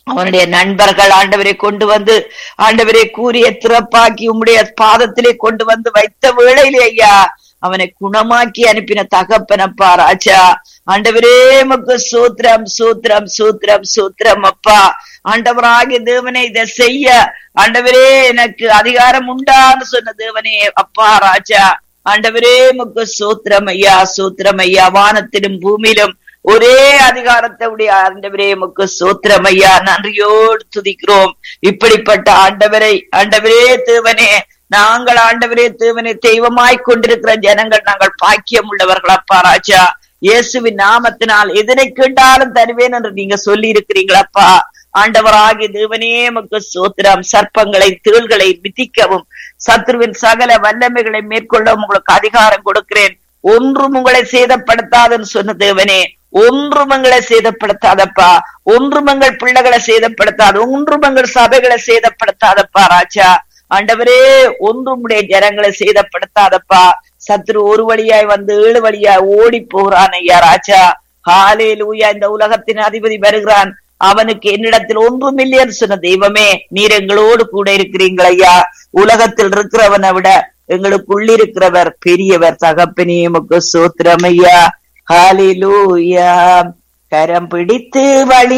அவனுடைய நண்பர்கள் ஆண்டவரை கொண்டு வந்து ஆண்டவரை கூறிய திறப்பாக்கி உம்முடைய பாதத்திலே கொண்டு வந்து வைத்த வேளையிலே ஐயா அவனை குணமாக்கி அனுப்பின தகப்பனப்பா ராஜா ஆண்டவரே மக்கு சூத்திரம் சூத்திரம் சூத்திரம் சூத்திரம் அப்பா ஆண்டவராகிய தேவனே இதை செய்ய ஆண்டவரே எனக்கு அதிகாரம் உண்டான்னு சொன்ன தேவனே அப்பா ராஜா ஆண்டவரே முக்கு சூத்திரம் ஐயா சூத்திரம் ஐயா வானத்திலும் பூமியிலும் ஒரே அதிகாரத்தை உடைய ஆண்டவரே முக்கு சூத்திரம் ஐயா நன்றியோடு துதிக்கிறோம் இப்படிப்பட்ட ஆண்டவரை ஆண்டவரே தேவனே நாங்கள் ஆண்டவரே தேவனை தெய்வமாய் கொண்டிருக்கிற ஜனங்கள் நாங்கள் பாக்கியம் உள்ளவர்கள் அப்பா ராஜா இயேசுவின் நாமத்தினால் எதனை கேட்டாலும் தருவேன் என்று நீங்க சொல்லி இருக்கிறீங்களப்பா ஆண்டவராகிய தேவனே மக்கு சோத்திரம் சர்ப்பங்களை தேள்களை மிதிக்கவும் சத்ருவின் சகல வல்லமைகளை மேற்கொள்ள உங்களுக்கு அதிகாரம் கொடுக்கிறேன் ஒன்றும் உங்களை சேதப்படுத்தாதுன்னு சொன்ன தேவனே ஒன்றும் எங்களை சேதப்படுத்தாதப்பா ஒன்றும் எங்கள் பிள்ளைகளை சேதப்படுத்தாது ஒன்றும் எங்கள் சபைகளை சேதப்படுத்தாதப்பா ராஜா ஆண்டவரே ஒன்றும் உடைய ஜனங்களை சேதப்படுத்தாதப்பா சத்ரு ஒரு வழியாய் வந்து ஏழு வழியாய் ஓடி போகிறான் ஐயா ராஜா ஹாலே லூயா இந்த உலகத்தின் அதிபதி வருகிறான் அவனுக்கு என்னிடத்தில் ஒன்றும் இல்லைன்னு சொன்ன தெய்வமே நீர் எங்களோடு கூட இருக்கிறீங்கள் ஐயா உலகத்தில் இருக்கிறவனை விட எங்களுக்குள்ளிருக்கிறவர் பெரியவர் தகப்பனே எமக்கு சோத்திரம் ஐயா ஹாலே லூயா கரம் பிடித்து வழி